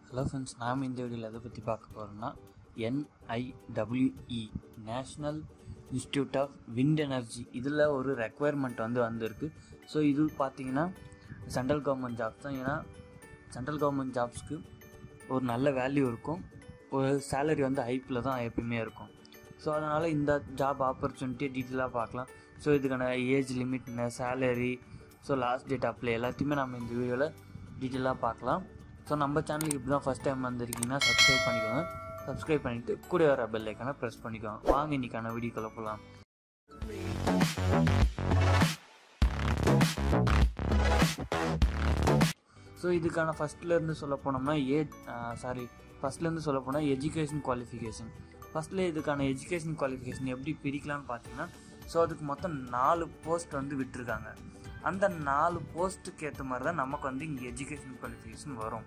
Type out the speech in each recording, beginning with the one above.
hello friends நாம் இந்த வீடியோவில் எதை பற்றி பார்க்க போகிறோம்னா NIWE national institute of wind energy இதில் ஒரு ரெக்குவயர்மெண்ட் வந்து வந்திருக்கு ஸோ இது பார்த்தீங்கன்னா சென்ட்ரல் கவர்மெண்ட் ஜாப்ஸ் தான் ஏன்னா சென்ட்ரல் கவர்மெண்ட் ஜாப்ஸ்க்கு ஒரு நல்ல வேல்யூ இருக்கும் ஒரு சேலரி வந்து ஹைப்பில் தான் எப்பயுமே இருக்கும் ஸோ அதனால் இந்த ஜாப் ஆப்பர்ச்சுனிட்டி டீட்டெயிலாக பார்க்கலாம் ஸோ இதுக்கான ஏஜ் லிமிட் என்ன salary so last date apply எல்லாத்தையுமே நம்ம இந்த வீடியோவில் டீட்டெயிலாக பார்க்கலாம் ஸோ நம்ம சேனலுக்கு இப்படி தான் ஃபஸ்ட் டைம் வந்திருக்கீங்கன்னா சப்ஸ்கிரைப் பண்ணிக்கோங்க சப்ஸ்கிரைப் பண்ணிவிட்டு கூட வர பெல் ஐக்கானை ப்ரெஸ் பண்ணிக்கோங்க வாங்க இன்னைக்கான வீடியோக்குள்ள போகலாம் ஸோ இதுக்கான ஃபஸ்ட்லேருந்து சொல்ல போனோம்னா ஏஜ் சாரி ஃபஸ்ட்லேருந்து சொல்ல போனால் எஜுகேஷன் குவாலிஃபிகேஷன் ஃபஸ்ட்டில் இதுக்கான எஜுகேஷன் குவாலிஃபிகேஷன் எப்படி பிரிக்கலாம்னு பார்த்தீங்கன்னா ஸோ அதுக்கு மொத்தம் நாலு போஸ்ட் வந்து விட்டுருக்காங்க அந்த நாலு போஸ்ட்டுக்கு ஏற்ற மாதிரி தான் நமக்கு வந்து இங்கே எஜுகேஷன் குவாலிஃபிகேஷன் வரும்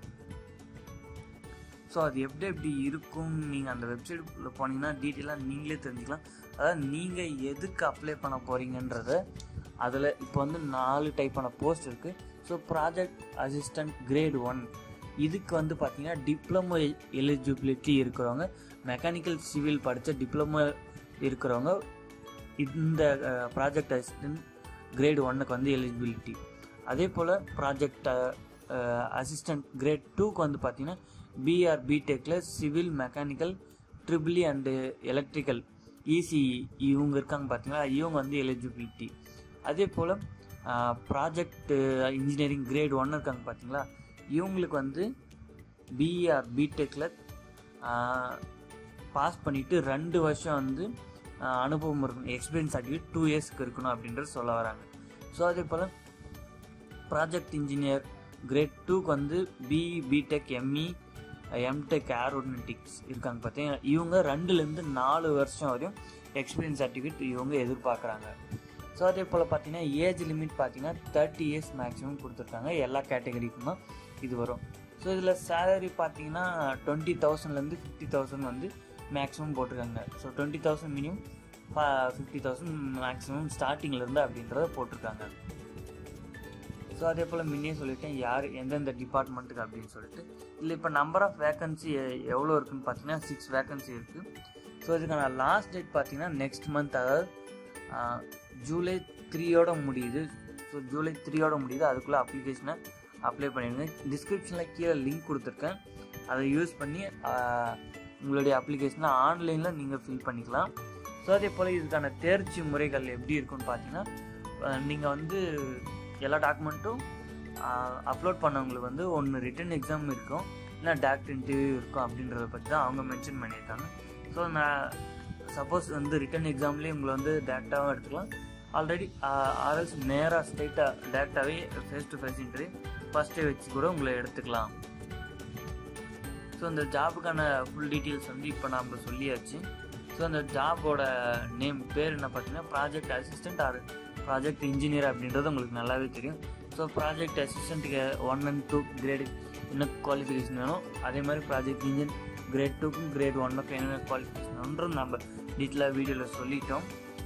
ஸோ அது எப்படி எப்படி இருக்கும் நீங்கள் அந்த வெப்சைட்டில் போனீங்கன்னா டீட்டெயிலாக நீங்களே தெரிஞ்சுக்கலாம் அதாவது நீங்கள் எதுக்கு அப்ளை பண்ண போகிறீங்கன்றத அதில் இப்போ வந்து நாலு டைப்பான போஸ்ட் இருக்குது so project assistant grade one இதுக்கு வந்து பார்த்தீங்கன்னா டிப்ளமோ எலிஜிபிலிட்டி இருக்கிறவங்க மெக்கானிக்கல் சிவில் படித்த டிப்ளமோ இருக்கிறவங்க இந்த ப்ராஜெக்ட் அசிஸ்டன்ட் கிரேட் ஒன்னுக்கு வந்து எலிஜிபிலிட்டி அதே போல் ப்ராஜெக்ட் அசிஸ்டன்ட் கிரேட் டூக்கு வந்து பார்த்தீங்கன்னா பிஆர் பிடெக்கில் civil mechanical triple E and electrical ECE இவங்க இருக்காங்க பார்த்தீங்களா இவங்க வந்து எலிஜிபிலிட்டி அதே போல் ப்ராஜெக்ட் இன்ஜினியரிங் கிரேட் ஒன்று இருக்காங்க பார்த்தீங்களா இவங்களுக்கு வந்து பிஆர் பிடெக்கில் பாஸ் பண்ணிவிட்டு ரெண்டு வருஷம் வந்து அனுபவம் இருக்கணும் எக்ஸ்பீரியன்ஸ் சர்டிஃபிகேட் டூ இயர்ஸ்க்கு இருக்கணும் அப்படின்றது சொல்ல வராங்க ஸோ அதே போல் ப்ராஜெக்ட் இன்ஜினியர் கிரேட் டூக்கு வந்து BE BTech ME MTech aeronautics இருக்காங்க பார்த்தீங்கன்னா இவங்க ரெண்டுலேருந்து நாலு வருஷம் வரையும் எக்ஸ்பீரியன்ஸ் சர்டிஃபிகேட் இவங்க எதிர்பார்க்குறாங்க ஸோ அதே போல் பார்த்தீங்கன்னா ஏஜ் லிமிட் பார்த்தீங்கன்னா தேர்ட்டி இயர்ஸ் மேக்ஸிமம் கொடுத்துருக்காங்க எல்லா கேட்டகரிக்கும் தான் இது வரும் ஸோ இதில் சேலரி பார்த்தீங்கன்னா டுவெண்ட்டி தௌசண்ட்லேருந்து ஃபிஃப்டி தௌசண்ட் வந்து மேக்ஸிமம் போட்டிருக்காங்க so twenty thousand minimum fifty thousand maximum ஸ்டார்டிங்லேருந்து அப்படின்றத போட்டிருக்காங்க ஸோ அதே போல் முன்னே சொல்லிட்டேன் யார் எந்தெந்த டிபார்ட்மெண்ட்டுக்கு அப்படின்னு சொல்லிட்டு இல்லை இப்போ நம்பர் ஆஃப் வேக்கன்சி எவ்வளோ இருக்குன்னு பார்த்தீங்கன்னா சிக்ஸ் வேக்கன்சி இருக்குது ஸோ இதுக்கான லாஸ்ட் டேட் பார்த்தீங்கன்னா நெக்ஸ்ட் மந்த் அதாவது ஜூலை த்ரீயோட முடியுது ஸோ ஜூலை த்ரீயோட முடியுது அதுக்குள்ளே அப்ளிகேஷனை அப்ளை பண்ணிடுங்க டிஸ்கிரிப்ஷனில் கீழே லிங்க் கொடுத்துருக்கேன் அதை யூஸ் பண்ணி உங்களுடைய அப்ளிகேஷனை ஆன்லைனில் நீங்கள் ஃபில் பண்ணிக்கலாம் ஸோ அதே போல் இதுக்கான தேர்ச்சி முறைகள் எப்படி இருக்குன்னு பார்த்தீங்கன்னா நீங்கள் வந்து எல்லா டாக்குமெண்ட்டும் அப்லோட் பண்ணவங்களுக்கு வந்து ஒன்று ரிட்டன் எக்ஸாம் இருக்கும் இல்லை டேரக்ட் இன்டர்வியூ இருக்கும் அப்படின்றத பற்றி தான் அவங்க மென்ஷன் பண்ணியிருக்காங்க ஸோ நான் சப்போஸ் வந்து ரிட்டன் எக்ஸாம்லேயே உங்களை வந்து டேரெக்டாகவும் எடுத்துக்கலாம் ஆல்ரெடி ஆர்எல்ஸ் நேராக ஸ்ட்ரைட்டாக டேரெக்டாகவே ஃபேஸ் டு ஃபேஸ் இன்டர்வியூ ஃபஸ்ட்டே வச்சு கூட உங்களை எடுத்துக்கலாம் ஸோ இந்த ஜாபுக்கான ஃபுல் டீட்டெயில்ஸ் வந்து இப்போ நம்ம சொல்லியாச்சு ஸோ அந்த ஜாபோட நேம் பேர் என்ன பார்த்தீங்கன்னா project assistant or project engineer அப்படின்றது உங்களுக்கு நல்லாவே தெரியும் ஸோ ப்ராஜெக்ட் அசிஸ்டண்ட்டுக்கு ஒன் அண்ட் டூ கிரேடு என்ன குவாலிஃபிகேஷன் வேணும் அதே மாதிரி ப்ராஜெக்ட் இன்ஜின் கிரேட் டூக்கும் கிரேட் ஒன்னுக்கும் என்னென்ன குவாலிஃபிகேஷன் வேணுன்றது நம்ம டீட்டெயிலாக வீடியோவில் சொல்லிட்டோம்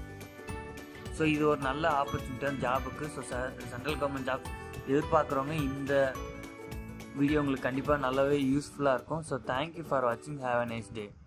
ஸோ இது ஒரு நல்ல ஆப்பர்ச்சுனிட்டியான ஜாபுக்கு ஸோ சென்ட்ரல் கவர்மெண்ட் ஜாப் எதிர்பார்க்குறவங்க இந்த வீடியோ உங்களுக்கு கண்டிப்பாக நல்லாவே யூஸ்ஃபுல்லாக இருக்கும் ஸோ தேங்க்யூ ஃபார் வாட்சிங் ஹாவ் அ நைஸ் டே